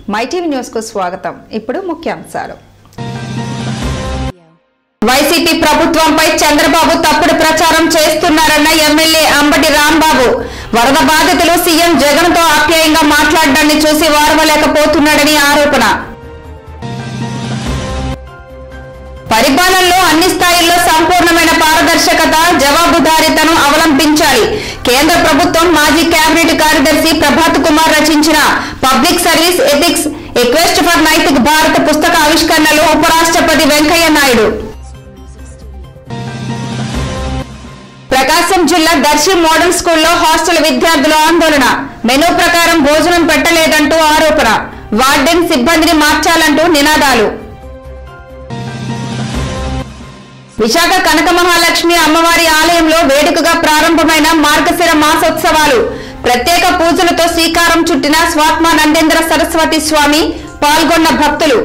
MyTV news కు స్వాగతం ఇప్పుడు ముఖ్యాంశాలు వైసీపీ ప్రభుత్వంపై చంద్రబాబు తప్పుడు ప్రచారం చేస్తున్నారన్న ఎమ్మెల్యే అంబటి రాంబాబు వరద బాధితులు సీఎం జగన్ తో ఆప్యాయంగా మాట్లాడడాన్ని చూసి వారవలేకపోతున్నాడని ఆరోపణ పరిపాలనలో అన్ని స్థాయిల్లో సంపూర్ణమైన పారదర్శకత జవాబుదారీతనం అవలంబించాలి కేంద్ర ప్రభుత్వం మాజీ కేబినెట్ కార్యదర్శి ప్రభాత్ కుమార్ రచించిన public service ethics request for Naitik Bharat పుస్తక ఆవిష్కరణలో ఉపరాష్ట్రపతి వెంకయ్య నాయుడు ప్రకాశం జిల్లా దర్శి మోడల్ స్కూల్లో హాస్టల్ విద్యార్థుల ఆందోళన మెనూ ప్రకారం భోజనం పెట్టలేదంటూ ఆరోపణ వార్డెన్ సిబ్బందిని మార్చాలంటూ నినాదాలు విశాఖ కనక మహాలక్ష్మి అమ్మవారి ఆలయంలో వేడుకగా ప్రారంభమైన మార్గశిర మాసోత్సవాలు ప్రత్యేక పూజలతో శ్రీకారం చుట్టిన స్వాత్మ నందేంద్ర సరస్వతి స్వామి పాల్గొన్న భక్తులు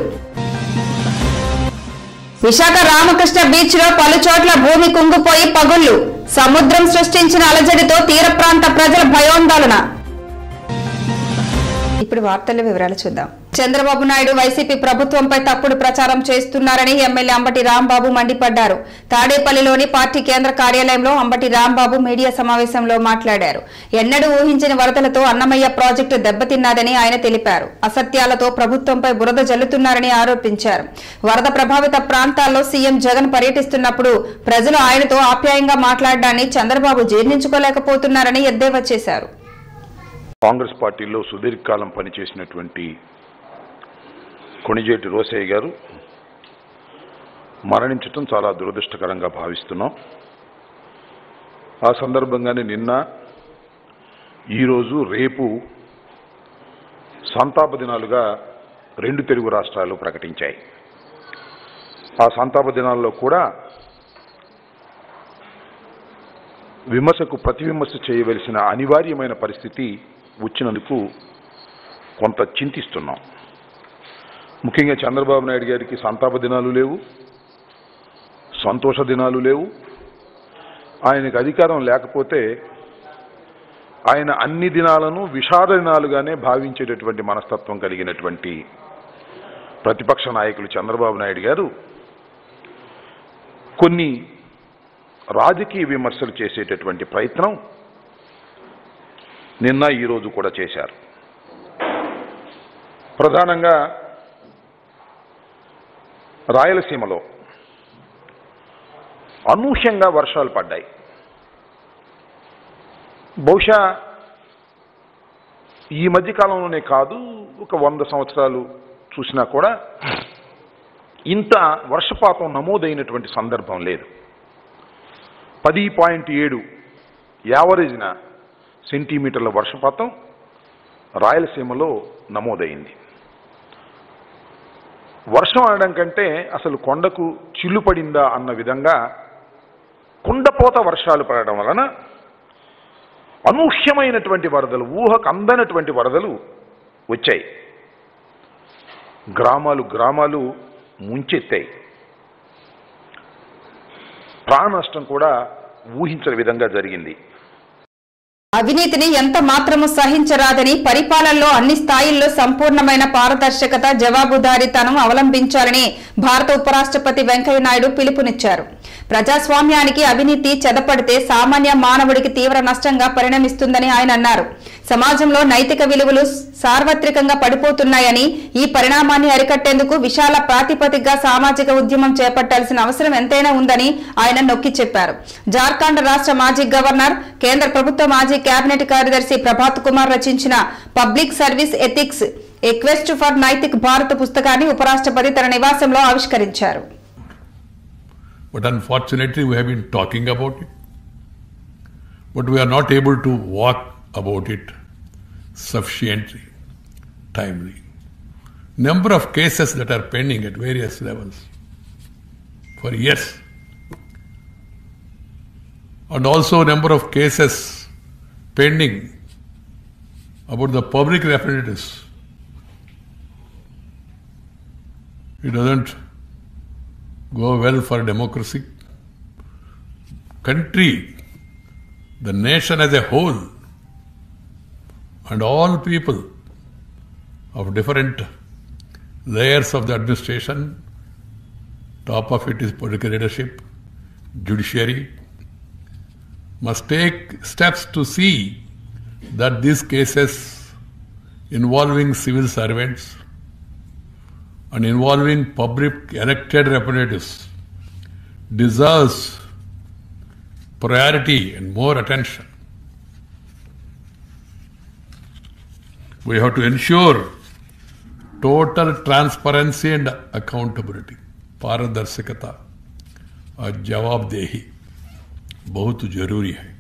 విశాఖ రామకృష్ణ బీచ్ లో పలు చోట్ల భూమి కుంగిపోయి పగుళ్లు సముద్రం సృష్టించిన అలజడితో తీర ప్రాంత ప్రజల భయోందోళన ఇప్పుడు వార్తల వివరాలు చూద్దాం చంద్రబాబు నాయుడు వైసీపీ ప్రభుత్వంపై తప్పుడు ప్రచారం చేస్తున్నారని ఎమ్మెల్యే అంబటి రాంబాబు మండిపడ్డారు తాడేపల్లిలోని పార్టీ కేంద్ర కార్యాలయంలో అంబటి రాంబాబు మీడియా సమావేశంలో మాట్లాడారు ఎన్నడూ ఊహించని వరదలతో అన్నమయ్య ప్రాజెక్టు దెబ్బతిన్నదని ఆయన తెలిపారు అసత్యాలతో ప్రభుత్వంపై బురద జల్లుతున్నారని ఆరోపించారు వరద ప్రభావిత ప్రాంతాల్లో సీఎం జగన్ పర్యటిస్తున్నప్పుడు ప్రజలు ఆయనతో ఆప్యాయంగా మాట్లాడడాన్ని చంద్రబాబు జీర్ణించుకోలేకపోతున్నారని ఎద్దేవా చేశారు కాంగ్రెస్ పార్టీలో సుదీర్ఘకాలం పనిచేసినటువంటి కొణిజేటి రోసయ్య గారు మరణించటం చాలా దురదృష్టకరంగా భావిస్తున్నాం ఆ సందర్భంగానే నిన్న ఈరోజు రేపు సంతాప దినాలుగా రెండు తెలుగు రాష్ట్రాలు ప్రకటించాయి ఆ సంతాప దినాల్లో కూడా విమర్శకు ప్రతి విమర్శ చేయవలసిన అనివార్యమైన పరిస్థితి వచ్చినందుకు కొంత చింతిస్తున్నాం ముఖ్యంగా చంద్రబాబు నాయుడు గారికి సంతాప దినాలు లేవు సంతోష దినాలు లేవు ఆయనకు అధికారం లేకపోతే ఆయన అన్ని దినాలను విషాద దినాలుగానే భావించేటటువంటి మనస్తత్వం కలిగినటువంటి ప్రతిపక్ష నాయకులు చంద్రబాబు నాయుడు గారు కొన్ని రాజకీయ విమర్శలు చేసేటటువంటి ప్రయత్నం నిన్న ఈరోజు కూడా చేశారు ప్రధానంగా రాయలసీమలో అనూహ్యంగా వర్షాలు పడ్డాయి బహుశా ఈ మధ్యకాలంలోనే కాదు ఒక వంద సంవత్సరాలు చూసినా కూడా ఇంత వర్షపాతం నమోదైనటువంటి సందర్భం లేదు పది పాయింట్ ఏడు యావరేజ్న సెంటీమీటర్ల వర్షపాతం రాయలసీమలో నమోదైంది వర్షం అనడం కంటే అసలు కొండకు చిల్లు పడిందా అన్న విధంగా కుండపోత వర్షాలు పడడం వలన అనూహ్యమైనటువంటి వరదలు ఊహకు అందనటువంటి వరదలు వచ్చాయి గ్రామాలు గ్రామాలు ముంచెత్తాయి ప్రాణ నష్టం కూడా ఊహించని విధంగా జరిగింది అవినీతిని ఎంత మాత్రము సహించరాదని పరిపాలనలో అన్ని స్థాయిల్లో సంపూర్ణమైన పారదర్శకత జవాబుదారీతనం అవలంబించాలని భారత ఉపరాష్ట్రపతి వెంకయ్య నాయుడు పిలుపునిచ్చారు ప్రజాస్వామ్యానికి అవినీతి చెదపడితే సామాన్య మానవుడికి తీవ్ర నష్టంగా పరిణమిస్తుందని ఆయన అన్నారు సమాజంలో నైతిక విలువలు సార్వత్రికంగా పడిపోతున్నాయని ఈ పరిణామాన్ని అరికట్టేందుకు విశాల ప్రాతిపదికగా సామాజిక ఉద్యమం చేపట్టాల్సిన అవసరం ఎంతైనా ఉందని ఆయన నొక్కి చెప్పారు జార్ఖండ్ రాష్ట్ర మాజీ గవర్నర్ కేంద్ర ప్రభుత్వ మాజీ కేబినెట్ కార్యదర్శి ప్రభాత్ కుమార్ రచించిన public service ethics a quest for Naitik Bharat పుస్తకాన్ని ఉపరాష్ట్రపతి తన నివాసంలో ఆవిష్కరించారు But unfortunately, we have been talking about it. But we are not able to walk about it sufficiently, timely. Number of cases that are pending at various levels for years. And also number of cases pending about the public representatives. It doesn't go well for democracy. Country, the nation as a whole, and all people of different layers of the administration. Top of it is political leadership, judiciary, must take steps to see that these cases involving civil servants and involving public elected representatives deserves priority and more attention. We have to ensure total transparency and accountability. पारदर्शिकता और जवाबदेही बहुत जरूरी है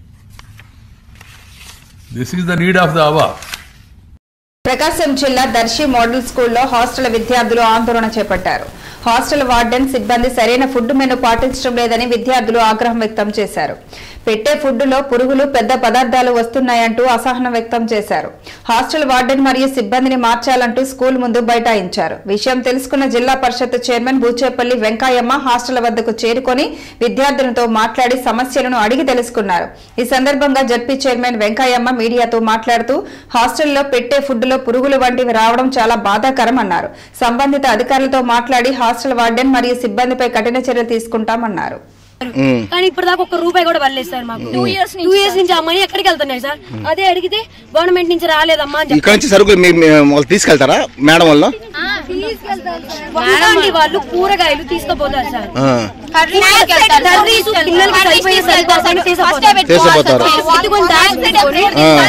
this is the need of the hour Prakasam జిల్లా Darsi model స్కూల్లో hostel విద్యార్థులు ఆందోళన చేపట్టారు హాస్టల్ వార్డెన్ సిబ్బంది సరైన ఫుడ్ మెను పాటించడం లేదని విద్యార్థులు ఆగ్రహం వ్యక్తం చేశారు పెట్టే ఫుడ్లో పురుగులు పెద్ద పదార్థాలు వస్తున్నాయంటూ అసహనం వ్యక్తం చేశారు హాస్టల్ వార్డెన్ మరియు సిబ్బందిని మార్చాలంటూ స్కూల్ ముందు బైఠాయించారు విషయం తెలుసుకున్న జిల్లా పరిషత్ చైర్మన్ బూచేపల్లి వెంకాయమ్మ హాస్టల్ వద్దకు చేరుకొని విద్యార్థులతో మాట్లాడి సమస్యలను అడిగి తెలుసుకున్నారు ఈ సందర్భంగా జడ్పీ చైర్మన్ వెంకాయమ్మ మీడియాతో మాట్లాడుతూ హాస్టల్లో పెట్టే ఫుడ్లో పురుగులు వంటివి రావడం చాలా బాధాకరం అన్నారు సంబంధిత అధికారులతో మాట్లాడి హాస్టల్ వార్డెన్ మరియు సిబ్బందిపై కఠిన చర్యలు తీసుకుంటామన్నారు కానీ ఇప్పుడు దాకా ఒక్క రూపాయి కూడా పడలేదు సార్ మాకు టూ ఇయర్స్ టూ ఇయర్స్ నుంచి ఆ మనీ ఎక్కడికి వెళ్తున్నాయి సార్ అదే అడిగితే గవర్నమెంట్ నుంచి రాలేదమ్మా అని ఇక్కడ నుంచి సరుకు మీ మీ- వాళ్ళు తీసుకెళ్తారా మేడం వాళ్ళు అలాంటి వాళ్ళు కూరగాయలు తీసుకుపోతారు సార్ ఆ. కర్రీస్ పిల్లలకి సరిపోయే సరిపోతాయని తీసుకుపోతారు తీసుకుపోతారు ఇదిగోండి బ్యాగ్ పెట్టుకొని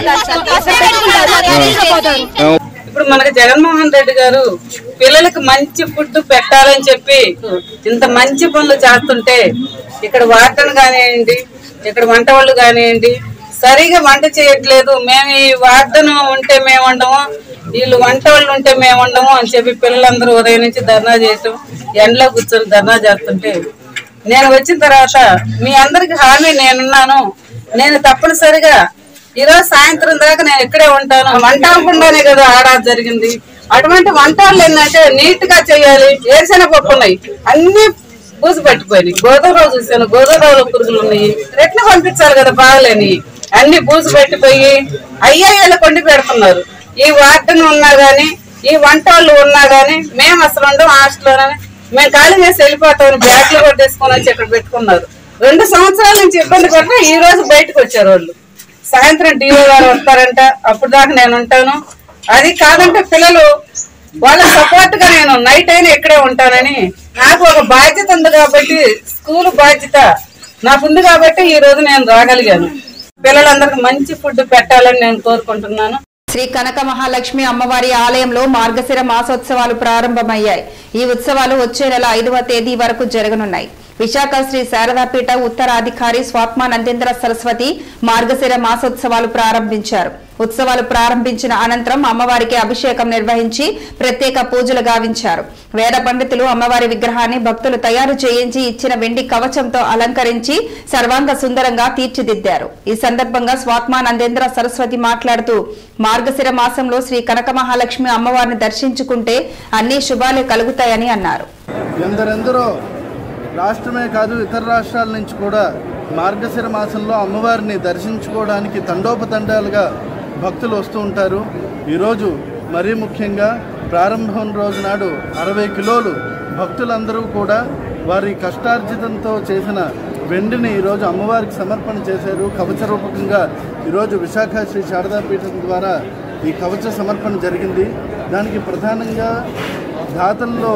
పెట్టుకుంటారు, తీసుకుపోతారు ఆ, ఇప్పుడు మనకి జగన్మోహన్ రెడ్డి గారు పిల్లలకి మంచి ఫుడ్ పెట్టాలని చెప్పి ఇంత మంచి పనులు చేస్తుంటే ఇక్కడ వార్డన్ కానివ్వండి ఇక్కడ వంట వాళ్ళు కానివ్వండి సరిగా వంట చేయట్లేదు మేము ఈ వార్డన్ ఉంటే మేము ఉండము వీళ్ళు వంట వాళ్ళు ఉంటే మేము ఉండము అని చెప్పి పిల్లలందరూ ఉదయం నుంచి ధర్నా చేయటం ఎండలో కూర్చొని ధర్నా చేస్తుంటే నేను వచ్చిన తర్వాత మీ అందరికి హామీ నేనున్నాను నేను తప్పనిసరిగా ఈ రోజు సాయంత్రం దాకా నేను ఇక్కడే ఉంటాను వంట అవ్వకుండానే కదా ఆడాది జరిగింది అటువంటి వంట వాళ్ళు ఏంటంటే నీట్ గా చేయాలి ఏరిసిన పప్పు ఉన్నాయి అన్ని పూసి పట్టిపోయినాయి గోధుమ రోజు చూసాను గోధుమ రోజు పురుగులు ఉన్నాయి రెట్ల పంపించాలి కదా బాగలేని అన్ని పూసి పట్టిపోయి అయ్యాయిల కొండి పెడుతున్నారు ఈ వార్డెన్ ఉన్నా గానీ ఈ వంట వాళ్ళు ఉన్నా గానీ మేము అసలు ఉండం హాస్టల్లోనే మేము ఖాళీ చేసి వెళ్ళిపోతామని బ్యాగ్లు కొట్టేసుకొని వచ్చి ఇక్కడ పెట్టుకున్నారు రెండు సంవత్సరాల నుంచి ఇబ్బంది పడినా ఈ రోజు బయటకు వచ్చారు వాళ్ళు సాయంత్రం టీవీ గారు వస్తారంట అప్పుడు దాకా నేను ఉంటాను అది కాదంటే పిల్లలు వాళ్ళ సపోర్ట్ గా నేను నైట్ అయినా ఇక్కడే ఉంటానని నాకు ఒక బాధ్యత ఉంది కాబట్టి స్కూల్ బాధ్యత నాకు ఉంది కాబట్టి ఈ రోజు నేను రాగలిగాను పిల్లలందరికి మంచి ఫుడ్ పెట్టాలని నేను కోరుకుంటున్నాను శ్రీ కనక మహాలక్ష్మి అమ్మవారి ఆలయంలో మార్గశిర మాసోత్సవాలు ప్రారంభమయ్యాయి ఈ ఉత్సవాలు వచ్చే నెల ఐదవ తేదీ వరకు జరగనున్నాయి విశాఖ శ్రీ శారదాపీఠ ఉత్తరాధికారి స్వాత్మానందేంద్ర సరస్వతి మార్గశిర మాసోత్సవాలు ప్రారంభించారు ఉత్సవాలు ప్రారంభించిన అనంతరం అమ్మవారికి అభిషేకం నిర్వహించి ప్రత్యేక పూజలు గావించారు వేద పండితులు అమ్మవారి విగ్రహాన్ని భక్తులు తయారు చేయించి ఇచ్చిన వెండి కవచంతో అలంకరించి సర్వాంగ సుందరంగా తీర్చిదిద్దారు ఈ సందర్భంగా స్వాత్మానందేంద్ర సరస్వతి మాట్లాడుతూ మార్గశిర మాసంలో శ్రీ కనక మహాలక్ష్మి అమ్మవారిని దర్శించుకుంటే అన్ని శుభాలే కలుగుతాయని అన్నారు ఎందరెందరో రాష్ట్రమే కాదు ఇతర రాష్ట్రాల నుంచి కూడా మార్గశిర మాసంలో అమ్మవారిని దర్శించుకోవడానికి తండోపతండాలుగా భక్తులు వస్తూ ఉంటారు ఈరోజు మరీ ముఖ్యంగా ప్రారంభం రోజు నాడు అరవై కిలోలు భక్తులందరూ కూడా వారి కష్టార్జితంతో చేసిన వెండిని ఈరోజు అమ్మవారికి సమర్పణ చేశారు కవచ రూపకంగా ఈరోజు విశాఖ శ్రీ శారదాపీఠం ద్వారా ఈ కవచ సమర్పణ జరిగింది దానికి ప్రధానంగా దాతల్లో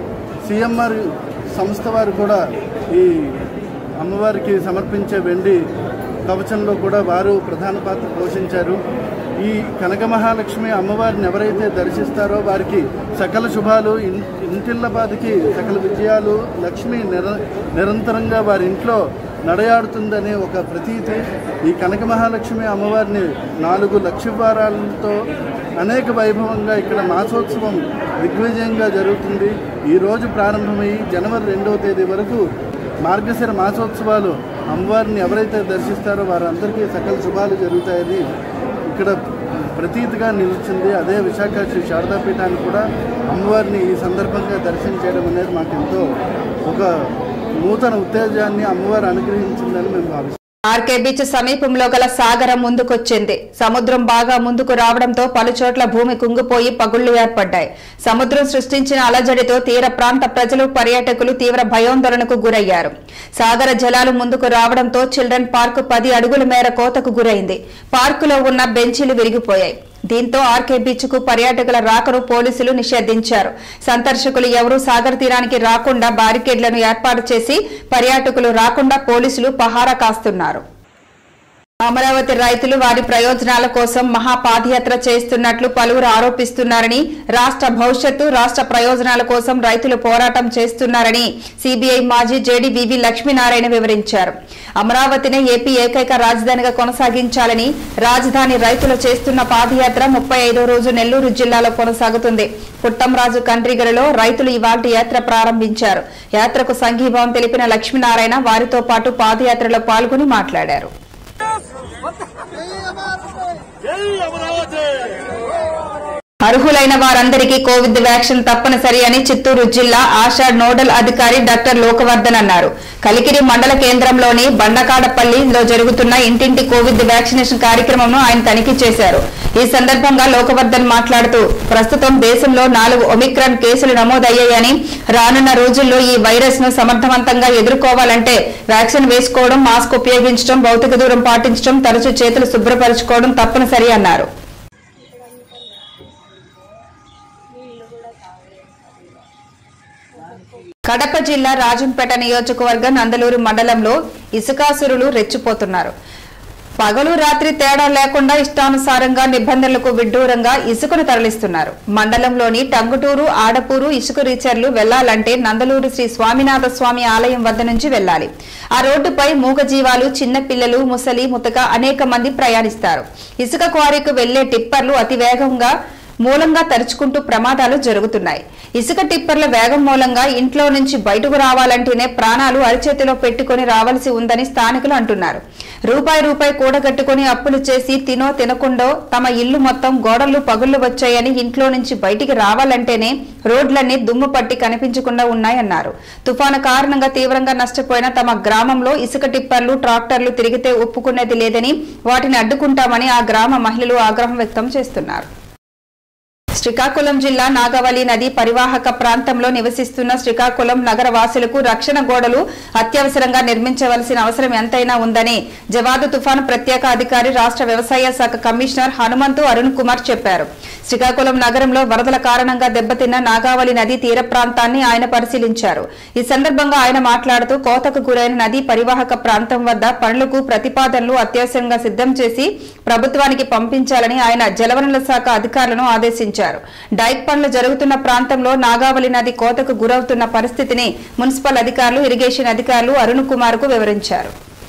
సిఎంఆర్ సంస్థ వారు కూడా ఈ అమ్మవారికి సమర్పించే వెండి కవచంలో కూడా వారు ప్రధాన పాత్ర పోషించారు ఈ కనక మహాలక్ష్మి అమ్మవారిని ఎవరైతే దర్శిస్తారో వారికి సకల శుభాలు ఇన్- ఇంటిల్లపాదికి సకల విజయాలు లక్ష్మి నిర నిరంతరంగా వారి ఇంట్లో నడయాడుతుందనే ఒక ప్రతీతి ఈ కనక మహాలక్ష్మి అమ్మవారిని నాలుగు లక్షవారాలతో అనేక వైభవంగా ఇక్కడ మాసోత్సవం దిగ్విజయంగా జరుగుతుంది ఈ రోజు ప్రారంభమై జనవరి రెండవ తేదీ వరకు మార్గశిర మాసోత్సవాలు అమ్మవారిని ఎవరైతే దర్శిస్తారో వారందరికీ సకల శుభాలు జరుగుతాయని ఇక్కడ ప్రతీతిగా నిలిచింది అదే విశాఖ శ్రీ శారదాపీఠాన్ని కూడా అమ్మవారిని ఈ సందర్భంగా దర్శనం చేయడం అనేది మాకు ఎంతో ఒక నూతన ఉత్తేజాన్ని అమ్మవారు అనుగ్రహించిందని మేము భావిస్తాం ఆర్కే బీచ్ సమీపంలో గల సాగరం ముందుకొచ్చింది సముద్రం బాగా ముందుకు రావడంతో పలు చోట్ల భూమి కుంగిపోయి పగుళ్లు ఏర్పడ్డాయి సముద్రం సృష్టించిన అలజడితో తీర ప్రాంత ప్రజలు పర్యాటకులు తీవ్ర భయాందోళనకు గురయ్యారు సాగర జలాలు ముందుకు రావడంతో చిల్డ్రన్ పార్కు పది అడుగుల మేర కోతకు గురైంది పార్కులో ఉన్న బెంచీలు విరిగిపోయాయి దీంతో ఆర్కే బీచ్ కు పర్యాటకుల రాకను పోలీసులు నిషేధించారు సందర్శకులు ఎవరూ సాగర్ తీరానికి రాకుండా బారికేడ్లను ఏర్పాటు చేసి పర్యాటకులు రాకుండా పోలీసులు పహారా కాస్తున్నారు అమరావతి రైతులు వారి ప్రయోజనాల కోసం మహాపాదయాత్ర చేస్తున్నట్లు పలువురు ఆరోపిస్తున్నారని రాష్ట్ర భవిష్యత్తు రాష్ట్ర ప్రయోజనాల కోసం రైతులు పోరాటం చేస్తున్నారని సిబిఐ మాజీ జేడీ వివి లక్ష్మీనారాయణ వివరించారు అమరావతిని ఏపీ ఏకైక రాజధానిగా కొనసాగించాలని రాజధాని రైతులు చేస్తున్న పాదయాత్ర ముప్పై ఐదో రోజు నెల్లూరు జిల్లాలో కొనసాగుతుంది పుట్టంరాజు కండ్రిగలలో రైతులు ఇవాల్టి యాత్ర ప్రారంభించారు యాత్రకు సంఘీభావం తెలిపిన లక్ష్మీనారాయణ వారితో పాటు పాదయాత్రలో పాల్గొని మాట్లాడారు అర్హులైన వారందరికీ కోవిడ్ వ్యాక్సిన్ తప్పనిసరి అని చిత్తూరు జిల్లా ఆశా నోడల్ అధికారి డాక్టర్ లోకవర్ధన్ అన్నారు కలికిరి మండల కేంద్రంలోని బండకాడపల్లిలో జరుగుతున్న ఇంటింటి కోవిడ్ వ్యాక్సినేషన్ కార్యక్రమంను ఆయన తనిఖీ చేశారు ఈ సందర్భంగా లోకవర్ధన్ మాట్లాడుతూ ప్రస్తుతం దేశంలో నాలుగు ఒమిక్రాన్ కేసులు నమోదయ్యాయని రానున్న రోజుల్లో ఈ వైరస్ ను సమర్థవంతంగా ఎదుర్కోవాలంటే వ్యాక్సిన్ వేసుకోవడం మాస్క్ ఉపయోగించడం భౌతిక దూరం పాటించడం తరచూ చేతులు శుభ్రపరచుకోవడం తప్పనిసరి అన్నారు కడప జిల్లా రాజంపేట నియోజకవర్గ నందలూరు మండలంలో ఇసుకాసురులు రెచ్చిపోతున్నారు పగలు రాత్రి తేడా లేకుండా ఇష్టానుసారంగా నిబంధనలకు విడ్డూరంగా ఇసుకను తరలిస్తున్నారు మండలంలోని టంగుటూరు ఆడపూరు ఇసుక రీచర్లు వెళ్లాలంటే నందలూరు శ్రీ స్వామినాథ స్వామి ఆలయం వద్ద నుంచి వెళ్లాలి ఆ రోడ్డుపై మూగజీవాలు చిన్న పిల్లలు ముసలి ముతక అనేక మంది ప్రయాణిస్తారు ఇసుక క్వారీకు వెళ్లే టిప్పర్లు అతి వేగంగా మూలంగా తరుచుకుంటూ ప్రమాదాలు జరుగుతున్నాయి ఇసుక టిప్పర్ల వేగం మూలంగా ఇంట్లో నుంచి బయటకు రావాలంటేనే ప్రాణాలు అరిచేతిలో పెట్టుకుని రావాల్సి ఉందని స్థానికులు అంటున్నారు రూపాయి రూపాయి కూడగట్టుకుని అప్పులు చేసి తినో తినకుండో తమ ఇల్లు మొత్తం గోడలు పగుళ్లు వచ్చాయని ఇంట్లో నుంచి బయటికి రావాలంటేనే రోడ్లన్నీ దుమ్ము పట్టి కనిపించకుండా ఉన్నాయన్నారు తుఫాను కారణంగా తీవ్రంగా నష్టపోయిన తమ గ్రామంలో ఇసుక టిప్పర్లు ట్రాక్టర్లు తిరిగితే ఒప్పుకునేది లేదని వాటిని అడ్డుకుంటామని ఆ గ్రామ మహిళలు ఆగ్రహం వ్యక్తం చేస్తున్నారు శ్రీకాకుళం జిల్లా నాగవలి నది పరివాహక ప్రాంతంలో నివసిస్తున్న శ్రీకాకుళం నగర వాసులకు రక్షణ గోడలు అత్యవసరంగా నిర్మించవలసిన అవసరం ఎంతైనా ఉందని జవాదు తుఫాను ప్రత్యేక అధికారి రాష్ట్ర వ్యవసాయ శాఖ కమిషనర్ హనుమంతు అరుణ్ కుమార్ చెప్పారు శ్రీకాకుళం నగరంలో వరదల కారణంగా దెబ్బతిన్న నాగావళి నది తీర ప్రాంతాన్ని ఆయన పరిశీలించారు ఈ సందర్భంగా ఆయన మాట్లాడుతూ కోతకు గురైన నది పరివాహక ప్రాంతం వద్ద పనులకు ప్రతిపాదనలు అత్యవసరంగా సిద్ధం చేసి ప్రభుత్వానికి పంపించాలని ఆయన జలవనరుల శాఖ అధికారులను ఆదేశించారు డైక్ పనులు జరుగుతున్న ప్రాంతంలో నాగావళి నది కోతకు గురవుతున్న పరిస్థితిని మున్సిపల్ అధికారులు ఇరిగేషన్ అధికారులు అరుణ్ కుమార్ కు వివరించారు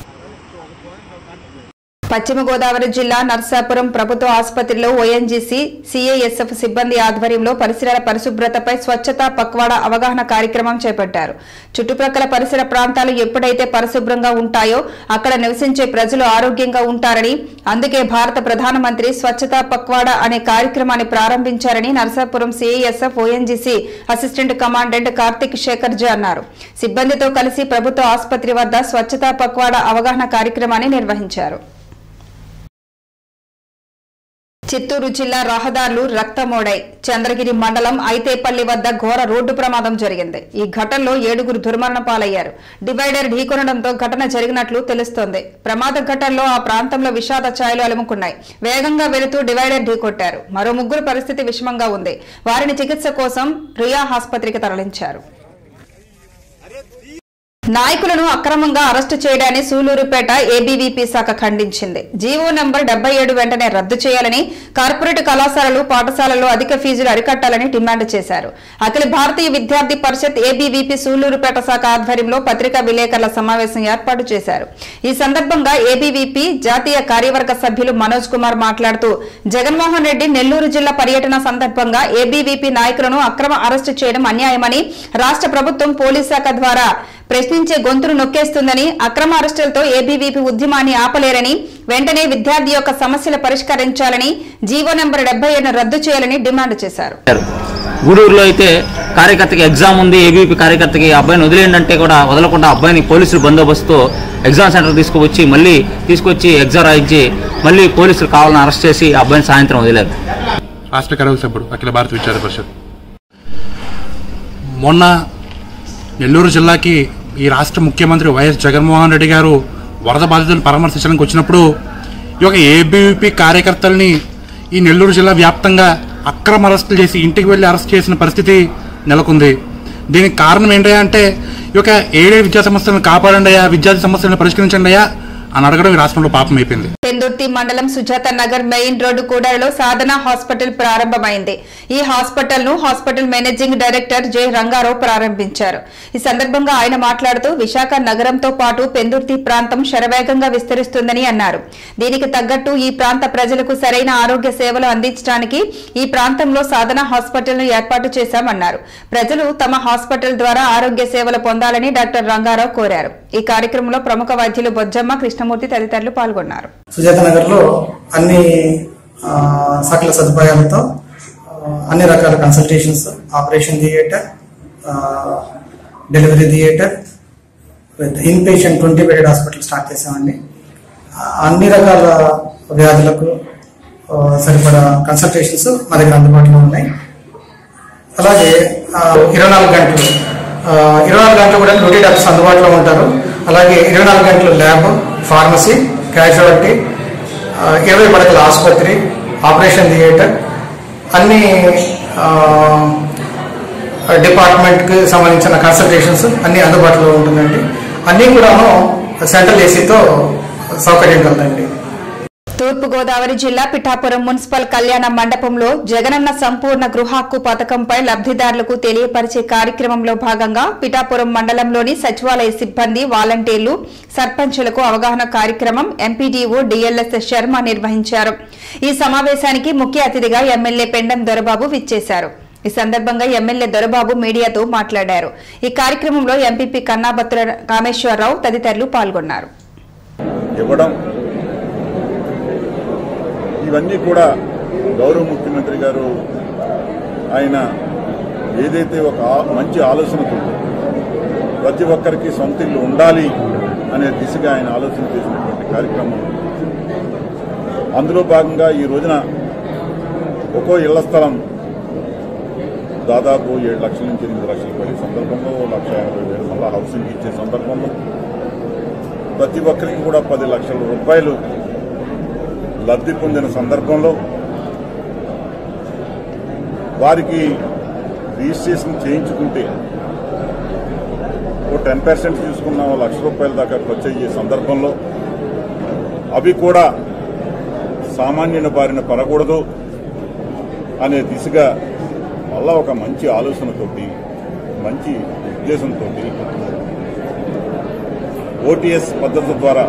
పశ్చిమ గోదావరి జిల్లా నర్సాపురం ప్రభుత్వ ఆసుపత్రిలో ఓఎన్జీసీ సీఐఎస్ఎఫ్ సిబ్బంది ఆధ్వర్యంలో పరిసరాల పరిశుభ్రతపై స్వచ్ఛత పక్వాడా అవగాహన కార్యక్రమం చేపట్టారు చుట్టుప్రక్కల పరిసర ప్రాంతాలు ఎప్పుడైతే పరిశుభ్రంగా ఉంటాయో అక్కడ నివసించే ప్రజలు ఆరోగ్యంగా ఉంటారని అందుకే భారత ప్రధానమంత్రి స్వచ్ఛత పక్వాడా అనే కార్యక్రమాన్ని ప్రారంభించారని Narsapuram CISF ONGC assistant commandant Karthik Shekhar ji అన్నారు సిబ్బందితో కలిసి ప్రభుత్వ ఆసుపత్రి వద్ద స్వచ్ఛతా పక్వాడా అవగాహన కార్యక్రమాన్ని నిర్వహించారు చిత్తూరు జిల్లా రహదారులు రక్తమోడై చంద్రగిరి మండలం ఐతేపల్లి వద్ద ఘోర రోడ్డు ప్రమాదం జరిగింది ఈ ఘటనలో ఏడుగురు దుర్మరణ పాలయ్యారు డివైడర్ ఢీకొనడంతో ఘటన జరిగినట్లు తెలుస్తోంది ప్రమాద ఘటనలో ఆ ప్రాంతంలో విషాద ఛాయలు అలుముకున్నాయి వేగంగా వెళుతూ డివైడర్ ఢీకొట్టారు మరో ముగ్గురు పరిస్థితి విషమంగా ఉంది వారిని చికిత్స కోసం రియా ఆసుపత్రికి తరలించారు నాయకులను అక్రమంగా అరెస్టు చేయడాన్ని సూలూరుపేట ఏబీవీపీ శాఖ ఖండించింది జీవో నంబర్ డెబ్బై ఏడు వెంటనే రద్దు చేయాలని కార్పొరేట్ కళాశాలలు పాఠశాలల్లో అధిక ఫీజులు అరికట్టాలని డిమాండ్ చేశారు అఖిల భారతీయ విద్యార్థి పరిషత్ ఏబీవీపీ సూలూరుపేట శాఖ ఆధ్వర్యంలో పత్రికా విలేకరుల సమావేశం ఏర్పాటు చేశారు ఈ సందర్భంగా ఏబీవీపీ జాతీయ కార్యవర్గ సభ్యులు మనోజ్ కుమార్ మాట్లాడుతూ జగన్మోహన్ రెడ్డి నెల్లూరు జిల్లా పర్యటన సందర్భంగా ఏబీవీపీ నాయకులను అక్రమ అరెస్టు చేయడం అన్యాయమని రాష్ట్ర ప్రభుత్వం పోలీస్ శాఖ ద్వారా ప్రశ్నించే గొంతును నొక్కేస్తుందని అక్రమ అరెస్టులతో ఏబీవీపీ ఉద్యమాన్ని ఆపలేరని వెంటనే విద్యార్థి యొక్క సమస్యలు పరిష్కరించాలని జీవో నెంబర్ డెబ్బై రద్దు చేయాలని డిమాండ్ చేశారు గూడూరులో అయితే కార్యకర్తకి ఎగ్జామ్ ఉంది ఏబీపీ కార్యకర్తకి ఆ అబ్బాయిని వదిలేయండి అంటే కూడా వదలకుండా ఆ అబ్బాయిని పోలీసులు బందోబస్తుతో ఎగ్జామ్ సెంటర్ తీసుకువచ్చి మళ్ళీ తీసుకొచ్చి ఎగ్జామ్ రాయించి మళ్ళీ పోలీసులు కావాలని అరెస్ట్ చేసి ఆ అబ్బాయిని సాయంత్రం వదిలేరు రాష్ట్ర కరవు సభ్యుడు అఖిల భారత విద్యార్థి పరిషత్ మొన్న నెల్లూరు జిల్లాకి ఈ రాష్ట్ర ముఖ్యమంత్రి వైఎస్ జగన్మోహన్ రెడ్డి గారు వరద బాధితులను పరామర్శించడానికి వచ్చినప్పుడు ఈ యొక్క ఏబీవీపీ కార్యకర్తల్ని ఈ నెల్లూరు జిల్లా వ్యాప్తంగా అక్రమ అరెస్టులు చేసి ఇంటికి వెళ్ళి అరెస్ట్ చేసిన పరిస్థితి నెలకొంది దీనికి కారణం ఏంటయ్యా అంటే ఈ యొక్క ఏడే విద్యా సంస్థలను కాపాడండి అయ్యా విద్యార్థి సమస్యలను పరిష్కరించండి అయ్యా అని అడగడం ఈ రాష్ట్రంలో పాపం అయిపోయింది పెందుర్తి మండలం సుజాత నగర్ మెయిన్ రోడ్డు కూడలిలో సాధన హాస్పిటల్ ప్రారంభమైంది ఈ హాస్పిటల్ ను hospital managing director J Rangarao ప్రారంభించారు ఈ సందర్భంగా ఆయన మాట్లాడుతూ విశాఖ నగరంతో పాటు పెందుర్తి ప్రాంతం శరవేగంగా విస్తరిస్తుందని అన్నారు దీనికి తగ్గట్టు ఈ ప్రాంత ప్రజలకు సరైన ఆరోగ్య సేవలు అందించడానికి ఈ ప్రాంతంలో సాధన హాస్పిటల్ ను ఏర్పాటు చేశామన్నారు ప్రజలు తమ హాస్పిటల్ ద్వారా ఆరోగ్య సేవలు పొందాలని డాక్టర్ రంగారావు కోరారు ఈ కార్యక్రమంలో ప్రముఖ వైద్యులు బొజ్జమ్మ కృష్ణమూర్తి తదితరులు పాల్గొన్నారు సుజాత నగర్లో అన్ని ఆ, సకల సదుపాయాలతో ఆ, అన్ని రకాల consultations operation theatre delivery theatre with in patient twenty bedded hospital start చేసామండి ఆ, అన్ని రకాల వ్యాధులకు ఆ, సరిపడా కన్సల్టేషన్స్ మా దగ్గర అందుబాటులో ఉన్నాయి అలాగే ఆ, ఇరవై నాలుగు గంటలు ఆ, ఇరవై నాలుగు గంటలు కూడా డ్యూటీ డాక్టర్స్ అందుబాటులో ఉంటారు అలాగే ఇరవై నాలుగు గంటలు ల్యాబ్ ఫార్మసీ క్యాజువాలిటీ ఆ, ఇరవై పడకల ఆసుపత్రి ఆపరేషన్ థియేటర్ అన్ని ఆ, డిపార్ట్మెంట్కి సంబంధించిన కన్సల్టేషన్స్ అన్ని అందుబాటులో ఉంటుందండి అన్నీ కూడాను సెంట్రల్ ఏసీతో సౌకర్యం కలదండి తూర్పు గోదావరి జిల్లా పిఠాపురం మున్సిపల్ కళ్యాణ మండపంలో జగనన్న సంపూర్ణ గృహ హక్కు పథకంపై లబ్దిదారులకు తెలియపరిచే కార్యక్రమంలో భాగంగా పిఠాపురం మండలంలోని సచివాలయ సిబ్బంది వాలంటీర్లు సర్పంచులకు అవగాహన కార్యక్రమం ఎంపీడీఓ డిఎల్ఎస్ శర్మ నిర్వహించారు ఈ సమావేశానికి ముఖ్య అతిథిగా ఎమ్మెల్యే పెండం దొరబాబు విచ్చేశారు ఈ సందర్భంగా ఎమ్మెల్యే దొరబాబు మీడియాతో మాట్లాడారు ఈ కార్యక్రమంలో ఎంపీపీ కన్నాబత్తుల కామేశ్వరరావు తదితరులు పాల్గొన్నారు ఇవ్వడం ఇవన్నీ కూడా గౌరవ ముఖ్యమంత్రి గారు ఆయన ఏదైతే ఒక ఆ- మంచి ఆలోచనతో ప్రతి ఒక్కరికి సొంత ఇల్లు ఉండాలి అనే దిశగా ఆయన ఆలోచన చేసినటువంటి కార్యక్రమం అందులో భాగంగా ఈ రోజున ఒక్కో ఇళ్ల స్థలం దాదాపు ఏడు లక్షల నుంచి ఎనిమిది లక్షలు పడే సందర్భంలో ఓ లక్ష యాభై వేలు మళ్ళా హౌసింగ్ ఇచ్చే సందర్భంలో ప్రతి ఒక్కరికి కూడా పది లక్షల రూపాయలు లబ్ధి పొందిన సందర్భంలో వారికి రిజిస్ట్రేషన్ చేయించుకుంటే ఓ టెన్ పర్సెంట్ తీసుకున్న ఓ లక్ష రూపాయల దాకా ఖర్చు అయ్యే సందర్భంలో అవి కూడా సామాన్యుని బారిన పడకూడదు అనే దిశగా మళ్ళా ఒక మంచి ఆలోచనతోటి మంచి ఉద్దేశంతో ఓటీఎస్ పద్ధతి ద్వారా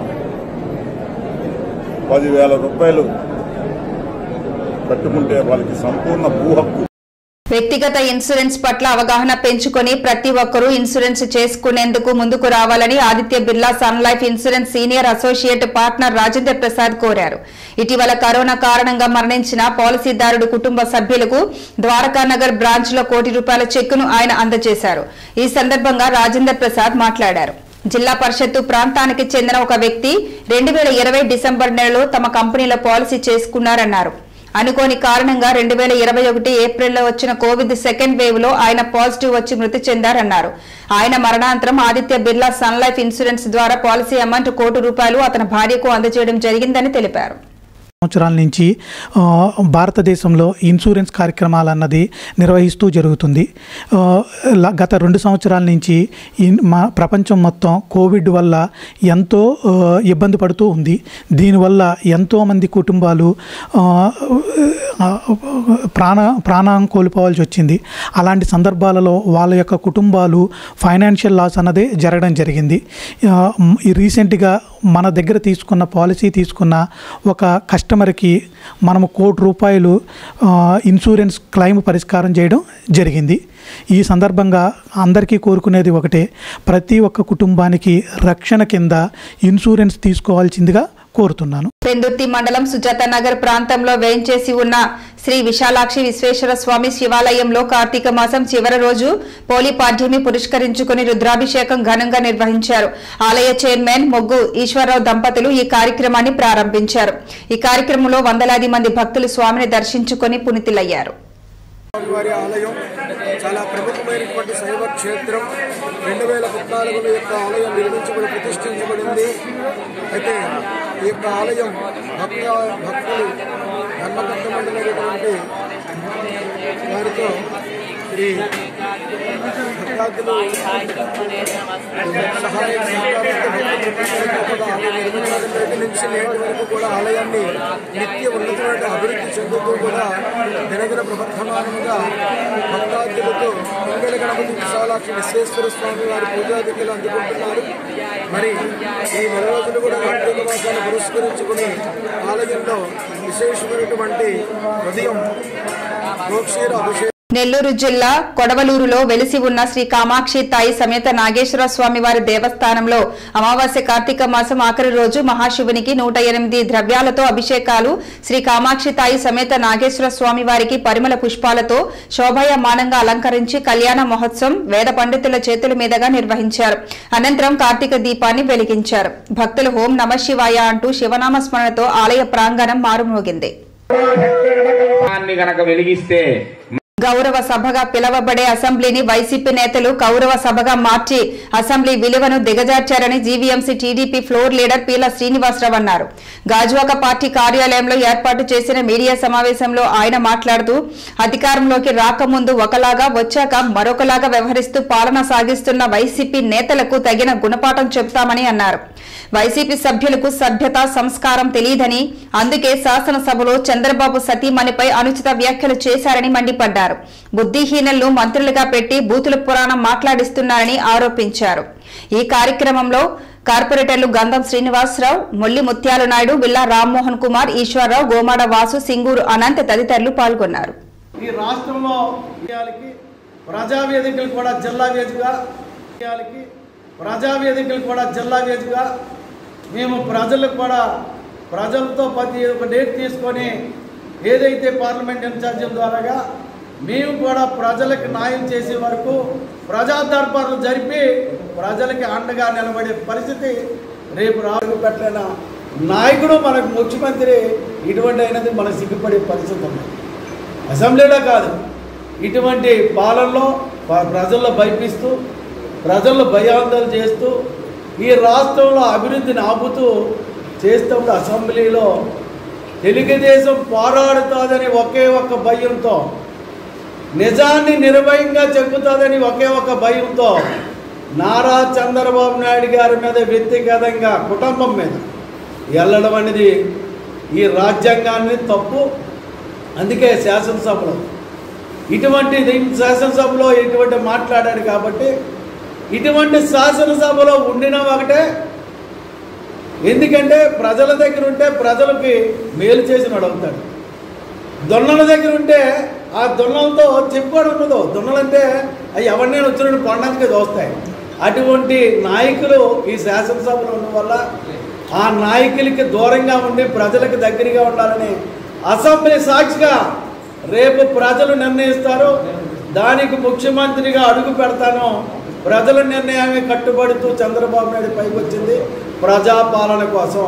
పదివేల రూపాయలు కట్టుకుంటే వాళ్ళకి సంపూర్ణ భూ హక్కు వ్యక్తిగత ఇన్సూరెన్స్ పట్ల అవగాహన పెంచుకొని ప్రతి ఒక్కరూ ఇన్సూరెన్స్ చేసుకునేందుకు ముందుకు రావాలని Aditya Birla sun life insurance senior associate partner Rajendra Prasad కోరారు ఇటీవల కరోనా కారణంగా మరణించిన పాలసీదారుడు కుటుంబ సభ్యులకు ద్వారకా నగర్ బ్రాంచ్ లో కోటి రూపాయల చెక్కును ఆయన అందజేశారు ఈ సందర్భంగా రాజేంద్ర ప్రసాద్ మాట్లాడారు జిల్లా పరిషత్తు ప్రాంతానికి చెందిన ఒక వ్యక్తి రెండు వేల ఇరవై డిసెంబర్ నెలలో తమ కంపెనీలో పాలసీ చేసుకున్నారన్నారు అనుకోని కారణంగా రెండు వేల ఇరవై ఒకటి ఏప్రిల్లో వచ్చిన కోవిడ్ సెకండ్ వేవ్ లో ఆయన పాజిటివ్ వచ్చి మృతి చెందారన్నారు ఆయన మరణాంతరం Aditya Birla sun life insurance ద్వారా పాలసీ అమౌంట్ కోటి రూపాయలు అతని భార్యకు అందజేయడం జరిగిందని తెలిపారు సంవత్సరాల నుంచి ఆ, భారతదేశంలో ఇన్సూరెన్స్ కార్యక్రమాలు అన్నది నిర్వహిస్తూ జరుగుతుంది ఆ, ల- గత రెండు సంవత్సరాల నుంచి ఇన్- మా ప్రపంచం మొత్తం కోవిడ్ వల్ల ఎంతో ఆ, ఇబ్బంది పడుతూ ఉంది దీనివల్ల ఎంతోమంది కుటుంబాలు ఆ, ఆ, ప్రాణ ప్రాణం కోల్పోవాల్సి వచ్చింది అలాంటి సందర్భాలలో వాళ్ళ యొక్క కుటుంబాలు ఫైనాన్షియల్ లాస్ అన్నదే జరగడం జరిగింది ఆ, మ్, ఈ రీసెంట్గా మన దగ్గర తీసుకున్న పాలసీ తీసుకున్న ఒక కస్టమర్కి మనము కోటి రూపాయలు ఆ, ఇన్సూరెన్స్ క్లెయిమ్ పరిష్కారం చేయడం జరిగింది ఈ సందర్భంగా అందరికీ కోరుకునేది ఒకటే ప్రతి ఒక్క కుటుంబానికి రక్షణ కింద ఇన్సూరెన్స్ తీసుకోవాల్సిందిగా కోరుతున్నాను పెందుర్తి మండలం సుజాత నగర్ ప్రాంతంలో వేయించేసి ఉన్న శ్రీ విశాలాక్షి విశ్వేశ్వర స్వామి శివాలయంలో కార్తీక మాసం చివరి రోజు పోలి పాడ్యమి పురస్కరించుకుని రుద్రాభిషేకం ఘనంగా నిర్వహించారు ఆలయ చైర్మన్ మొగ్గు ఈశ్వరరావు దంపతులు ఈ కార్యక్రమాన్ని ప్రారంభించారు ఈ కార్యక్రమంలో వందలాది మంది భక్తులు స్వామిని దర్శించుకుని పునితులయ్యారు వారి ఆలయం చాలా ప్రముఖమైనటువంటి శైవ క్షేత్రం రెండు వేల పద్నాలుగులో యొక్క ఆలయం నిర్మించబడి ప్రతిష్ఠించబడింది అయితే ఈ యొక్క ఆలయం భక్త భక్తులు ధర్మబద్ధమైనటువంటి వారితో శ్రీ భక్తాదులు సహాయ సహకారంతో భక్తులు కూడా ఆలయం నిర్మించడం నేటి నుంచి నేటి వరకు కూడా ఆలయాన్ని నిత్య ఉన్నతమైన అభివృద్ధి చెందుతూ కూడా దినదిన ప్రవర్ధమానముగా భక్తాదులతో మంగళ గణపతి విశాలాక్షి విశ్వేశ్వర స్వామి వారి పూజాధికులు అందుకుంటున్నారు మరి ఈ నెల రోజులు కూడా కార్తీక మాసాన్ని పురస్కరించుకుని ఆలయంలో విశేషమైనటువంటి ఉదయం గోక్షీర అభిషేకం నెల్లూరు జిల్లా కొడవలూరులో వెలిసి ఉన్న శ్రీ కామాక్షి తాయి సమేత నాగేశ్వర స్వామి వారి దేవస్థానంలో అమావాస్య కార్తీక మాసం ఆఖరి రోజు మహాశివునికి నూట ఎనిమిది ద్రవ్యాలతో అభిషేకాలు శ్రీ కామాక్షి తాయి సమేత నాగేశ్వర స్వామి వారికి పరిమళ పుష్పాలతో శోభాయమానంగా అలంకరించి కళ్యాణ మహోత్సవం వేద పండితుల చేతుల మీదుగా నిర్వహించారు అనంతరం కార్తీక దీపాన్ని వెలిగించారు భక్తులు ఓం నమ శివాయ అంటూ శివనామ స్మరణతో ఆలయ ప్రాంగణం మారుమోగింది గనక వెలిగిస్తే గౌరవ సభగా పిలవబడే అసెంబ్లీని వైసీపీ నేతలు గౌరవ సభగా మార్చి అసెంబ్లీ విలువను దిగజార్చారని GVMC TDP floor leader Peela Srinivasarao అన్నారు గాజువాక పార్టీ కార్యాలయంలో ఏర్పాటు చేసిన మీడియా సమావేశంలో ఆయన మాట్లాడుతూ అధికారంలోకి రాకముందు ఒకలాగా వచ్చాక మరొకలాగా వ్యవహరిస్తూ పాలన సాగిస్తున్న వైసీపీ నేతలకు తగిన గుణపాఠం చెబుతామని అన్నారు వైసీపీ సభ్యులకు సభ్యత సంస్కారం తెలియదని అందుకే శాసనసభలో చంద్రబాబు సతీమణిపై అనుచిత వ్యాఖ్యలు చేశారని మండిపడ్డారు బుద్ధిహీనులను మంత్రులుగా పెట్టి బూతుల పురాణం మాట్లాడిస్తున్నారని ఆరోపించారు ఈ కార్యక్రమంలో కార్పొరేటర్లు గంధం శ్రీనివాసరావు మొల్లి ముత్యాలు నాయుడు విల్లా రామ్మోహన్ కుమార్ ఈశ్వరరావు గోమాడ వాసు సింగూరు అనంత్ తదితరులు పాల్గొన్నారు ఈ రాష్ట్రంలో విజయాలకి ప్రజా వేదికలు కూడా జిల్లా వేదికగా విజయాలకి ప్రజా వేదికలు కూడా జిల్లా వేదికగా మేము ప్రజలకు కూడా ప్రజలతో ప్రతి ఒక డేట్ తీసుకొని ఏదైతే పార్లమెంట్ ఇన్ఛార్జీల ద్వారాగా మేము కూడా ప్రజలకు న్యాయం చేసే వరకు ప్రజా దర్బార్లు జరిపి ప్రజలకి అండగా నిలబడే పరిస్థితి రేపు రాజు పెట్టిన నాయకుడు మనకు ముఖ్యమంత్రి ఇటువంటి అయినది మనకు సిగ్గుపడే పరిస్థితి ఉంది అసెంబ్లీలో కాదు ఇటువంటి పాలనలో ప- ప్రజల్లో భయపిస్తూ ప్రజల్లో భయాందోళన చేస్తూ ఈ రాష్ట్రంలో అభివృద్ధిని ఆపుతూ చేస్తున్న అసెంబ్లీలో తెలుగుదేశం పోరాడుతుందని ఒకే ఒక్క భయంతో నిజాన్ని నిర్భయంగా చెబుతుందని ఒకే ఒక్క భయంతో నారా చంద్రబాబు నాయుడు గారి మీద వ్యక్తిగతంగా కుటుంబం మీద వెళ్ళడం అనేది ఈ రాజ్యాంగాన్ని తప్పు అందుకే శాసనసభలో ఇటువంటి దీని శాసనసభలో ఇటువంటి మాట్లాడాడు కాబట్టి ఇటువంటి శాసనసభలో ఉండిన ఒకటే ఎందుకంటే ప్రజల దగ్గర ఉంటే ప్రజలకి మేలు చేసి నడుపుతాడు దొన్నల దగ్గర ఉంటే ఆ దొన్నలతో చెప్పుకోవడం ఉండదు దొన్నలంటే అవి ఎవరినైనా వచ్చినట్టు పండగకి దోస్తాయి అటువంటి నాయకులు ఈ శాసనసభలో ఉండడం వల్ల ఆ నాయకులకి దూరంగా ఉండి ప్రజలకు దగ్గరగా ఉండాలని అసెంబ్లీ సాక్షిగా రేపు ప్రజలు నిర్ణయిస్తారు దానికి ముఖ్యమంత్రిగా అడుగు పెడతాను ప్రజల నిర్ణయాన్ని కట్టుబడుతూ చంద్రబాబు నాయుడు పైకి వచ్చింది ప్రజాపాలన కోసం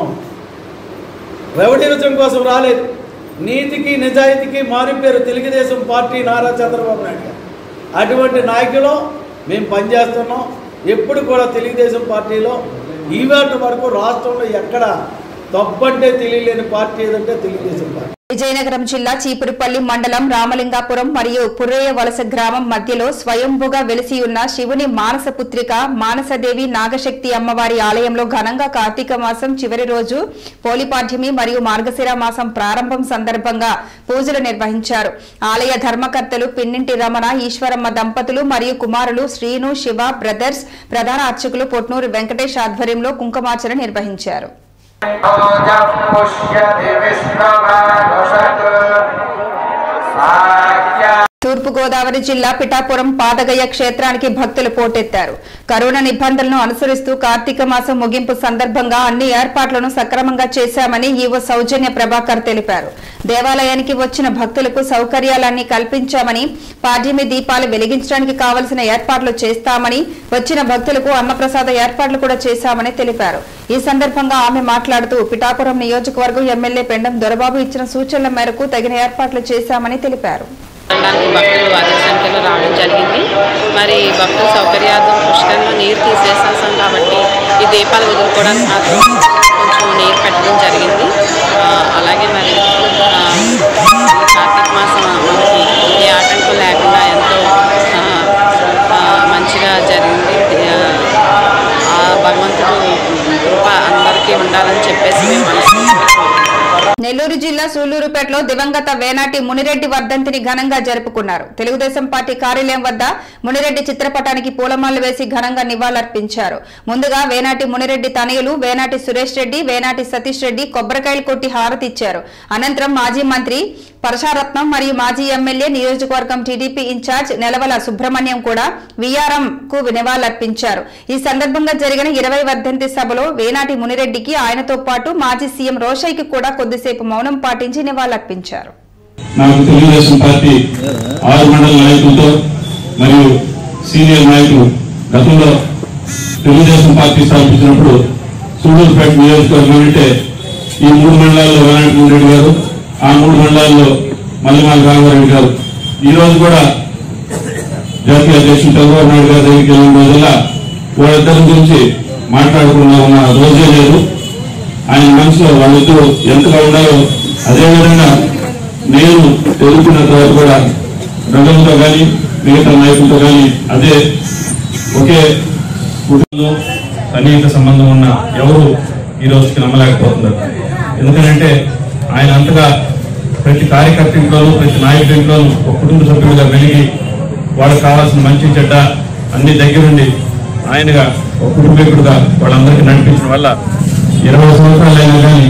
రెవల్యూషన్ కోసం రాలేదు నీతికి నిజాయితీకి మారిపోయారు తెలుగుదేశం పార్టీ నారా చంద్రబాబు నాయుడు గారు అటువంటి నాయకులు మేము పనిచేస్తున్నాం ఎప్పుడు కూడా తెలుగుదేశం పార్టీలో ఈవేళ వరకు రాష్ట్రంలో ఎక్కడ తప్పంటే తెలియలేని పార్టీ ఏదంటే తెలుగుదేశం పార్టీ విజయనగరం జిల్లా చీపురుపల్లి మండలం రామలింగాపురం మరియు పుర్రయ్య వలస గ్రామం మధ్యలో స్వయంభుగా వెలిసి ఉన్న శివుని మానస పుత్రిక మానసదేవి నాగశక్తి అమ్మవారి ఆలయంలో ఘనంగా కార్తీక మాసం చివరి రోజు పోలిపాఠ్యమి మరియు మార్గశిర మాసం ప్రారంభం సందర్భంగా పూజలు నిర్వహించారు ఆలయ ధర్మకర్తలు పిన్నింటి రమణ ఈశ్వరమ్మ దంపతులు మరియు కుమారులు శ్రీను శివ బ్రదర్స్ ప్రధాన అర్చకులు పొట్నూరు వెంకటేష్ ఆధ్వర్యంలో కుంకుమార్చన నిర్వహించారు పుష్యతి విష్ణుమానుషత్ సాఖ్య తూర్పుగోదావరి జిల్లా పిఠాపురం పాదగయ్య క్షేత్రానికి భక్తులు పోటెత్తారు కరోనా నిబంధనలను అనుసరిస్తూ కార్తీక మాసం ముగింపు సందర్భంగా అన్ని ఏర్పాట్లను సక్రమంగా చేశామని ఈవో సౌజన్య ప్రభాకర్ తెలిపారు దేవాలయానికి వచ్చిన భక్తులకు సౌకర్యాలన్నీ కల్పించామని పాడ్యమి దీపాలు వెలిగించడానికి కావలసిన ఏర్పాట్లు చేస్తామని వచ్చిన భక్తులకు అన్నప్రసాద ఏర్పాట్లు కూడా చేశామని తెలిపారు ఈ సందర్భంగా ఆమె మాట్లాడుతూ పిఠాపురం నియోజకవర్గం ఎమ్మెల్యే పెండం దొరబాబు ఇచ్చిన సూచనల మేరకు తగిన ఏర్పాట్లు చేశామని తెలిపారు వెళ్ళడానికి భక్తులు అధిక సంఖ్యలో రావడం జరిగింది మరి భక్తుల సౌకర్యార్థం పుష్కరంలో నీరు తీసేసేసాం కాబట్టి ఈ దీపాలు వదులుకోవడానికి మాత్రం కొంచెం నీరు పెట్టడం జరిగింది ఆ, అలాగే మరి ఆ, ఈ కార్తీక మాసం మనకి ఏ ఆటంకం లేకుండా ఎంతో ఆ, ఆ, మంచిగా జరిగింది ఆ, ఆ భగవంతుడు కృప అందరికీ ఉండాలని చెప్పేసి మేము మనస్ఫూర్తిగా నెల్లూరు జిల్లా సూళ్లూరుపేటలో దివంగత వేనాటి మునిరెడ్డి వర్ధంతిని ఘనంగా జరుపుకున్నారు తెలుగుదేశం పార్టీ కార్యాలయం వద్ద మునిరెడ్డి చిత్రపటానికి పూలమాలలు వేసి ఘనంగా నివాళులర్పించారు ముందుగా వేనాటి మునిరెడ్డి తనయులు వేనాటి సురేష్ రెడ్డి వేనాటి సతీష్ రెడ్డి కొబ్బరికాయలు కొట్టి హారతి ఇచ్చారు అనంతరం మాజీ మంత్రి పరశారత్నం మరియు మాజీ ఎమ్మెల్యే నియోజకవర్గం టీడీపీ ఇన్ఛార్జ్ నెలవల సుబ్రహ్మణ్యం కూడా విఆర్ఎం కు నివాళులర్పించారు ఈ సందర్భంగా జరిగిన ఇరవై వర్ధంతి సభలో వేనాటి మునిరెడ్డికి ఆయనతో పాటు మాజీ సీఎం రోషయ్యకి కూడా కొద్దిసేపు మౌనం పాటించి నివాళులర్పించారు నాకు తెలుగుదేశం పార్టీ ఆరు మండల నాయకులతో మరియు సీనియర్ నాయకులు గతంలో తెలుగుదేశం పార్టీ స్థాపించినప్పుడు సూడూరుపేట నియోజకవర్గం అంటే ఈ మూడు మండలాల్లో వెంకటరెడ్డి రెడ్డి గారు ఆ మూడు మండలాల్లో మల్లిమాల రామారెడ్డి గారు ఈ రోజు కూడా జాతీయ అధ్యక్షుడు చంద్రబాబు నాయుడు గారి దగ్గరికి వెళ్ళిన రోజుల్లో వాళ్ళిద్దరి గురించి మాట్లాడకుండా ఉన్న రోజే లేదు ఆయన మనసులో వాళ్ళిద్దరూ ఎంతగా ఉండాలో అదేవిధంగా నేను ఎదుర్కొన్న తర్వాత కూడా రంగంతో కానీ మిగతా నాయకులతో కానీ అదే ఒకే కుటుంబంలో సన్నిహిత సంబంధం ఉన్న ఎవరు ఈ రోజుకి నమ్మలేకపోతున్నారు ఎందుకంటే ఆయన అంతగా ప్రతి కార్యకర్త ఇంట్లోనూ ప్రతి నాయకుడి ఇంట్లోనూ ఒక కుటుంబ సభ్యులుగా వెలిగి వాళ్ళకి కావాల్సిన మంచి చెడ్డ అన్ని దగ్గరుండి ఆయనగా ఒక కుటుంబీకుడుగా వాళ్ళందరికీ నడిపించడం వల్ల ఇరవై సంవత్సరాలైనా కానీ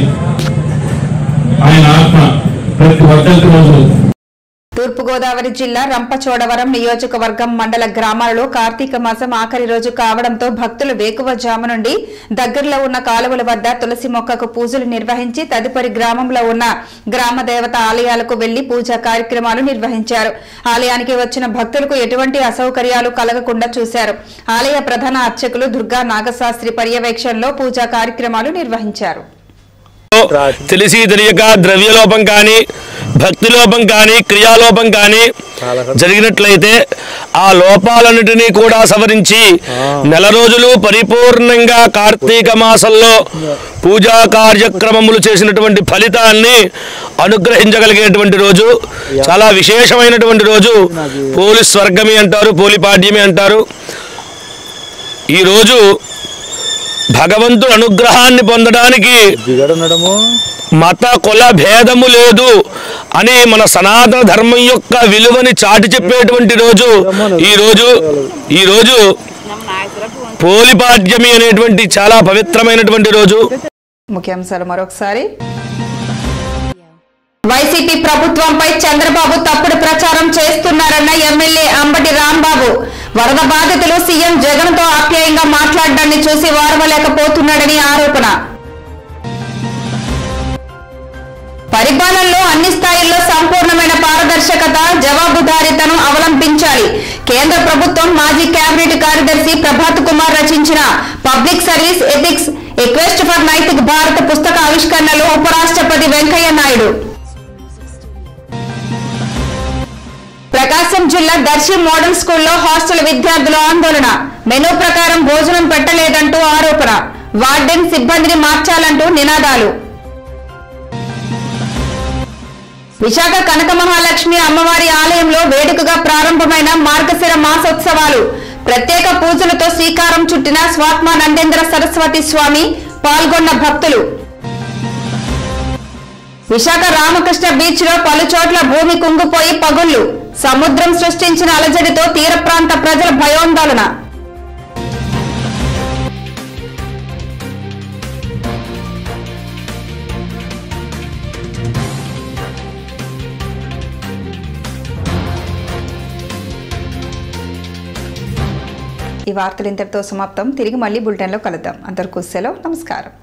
ఆయన ఆత్మ ప్రతి వర్ధంతి రోజు తూర్పుగోదావరి జిల్లా రంపచోడవరం నియోజకవర్గం మండల గ్రామాలలో కార్తీక మాసం ఆఖరి రోజు కావడంతో భక్తులు వేకువజాము నుండి దగ్గరలో ఉన్న కాలువల వద్ద తులసి మొక్కకు పూజలు నిర్వహించి తదుపరి గ్రామంలో ఉన్న గ్రామ దేవత ఆలయాలకు వెళ్లి పూజా కార్యక్రమాలు నిర్వహించారు ఆలయానికి వచ్చిన భక్తులకు ఎటువంటి అసౌకర్యాలు కలగకుండా చూశారు ఆలయ ప్రధాన అర్చకులు దుర్గా నాగశాస్త్రి పర్యవేక్షణలో పూజా కార్యక్రమాలు నిర్వహించారు తెలిసి తెలియక ద్రవ్యలోపం కానీ భక్తి లోపం కానీ క్రియాలోపం కానీ జరిగినట్లయితే ఆ లోపాలన్నిటినీ కూడా సవరించి నెల రోజులు పరిపూర్ణంగా కార్తీక మాసంలో పూజా కార్యక్రమములు చేసినటువంటి ఫలితాన్ని అనుగ్రహించగలిగేటువంటి రోజు చాలా విశేషమైనటువంటి రోజు పోలీస్ స్వర్గమి అంటారు పోలిపాడ్యమి అంటారు ఈరోజు భగవంతుడు అనుగ్రహాన్ని పొందడానికి మత కుల భేదము లేదు అని మన సనాతన ధర్మం యొక్క విలువని చాటి చెప్పేటువంటి రోజు ఈ రోజు ఈ రోజు పోలిపాడ్యమి అనేటువంటి చాలా పవిత్రమైనటువంటి రోజు ముఖ్యాంశాలు మరొకసారి వైసీపీ ప్రభుత్వంపై చంద్రబాబు తప్పుడు ప్రచారం చేస్తున్నారన్న ఎమ్మెల్యే అంబటి రాంబాబు వరద బాధితులు సీఎం జగన్ తో ఆప్యాయంగా మాట్లాడడాన్ని చూసి వారవలేకపోతున్నాడని ఆరోపణ పరిపాలనలో అన్ని స్థాయిల్లో సంపూర్ణమైన పారదర్శకత జవాబుదారీతనం అవలంబించాలి కేంద్ర ప్రభుత్వం మాజీ కేబినెట్ కార్యదర్శి ప్రభాత్ కుమార్ రచించిన public service ethics a quest for Naitik Bharat పుస్తక ఆవిష్కరణలో ఉపరాష్ట్రపతి వెంకయ్య నాయుడు ప్రకాశం జిల్లా దర్శి మోడల్ స్కూల్లో హాస్టల్ విద్యార్థుల ఆందోళన మెనూ ప్రకారం భోజనం పెట్టలేదంటూ ఆరోపణ వార్డెన్ సిబ్బందిని మార్చాలంటూ నినాదాలు విశాఖ కనక మహాలక్ష్మి అమ్మవారి ఆలయంలో వేడుకగా ప్రారంభమైన మార్గశిర మాసోత్సవాలు ప్రత్యేక పూజలతో శ్రీకారం చుట్టిన స్వాత్మ నందేంద్ర సరస్వతి స్వామి పాల్గొన్న భక్తులు విశాఖ రామకృష్ణ బీచ్ లో పలు చోట్ల భూమి కుంగిపోయి పగుళ్లు సముద్రం సృష్టించిన అలజడితో తీర ప్రాంత ప్రజల భయోందోళన ఈ వార్తలు ఇంతటితో సమాప్తం తిరిగి మళ్ళీ బులెటిన్లో కలుద్దాం అందరికీ సెలవు నమస్కారం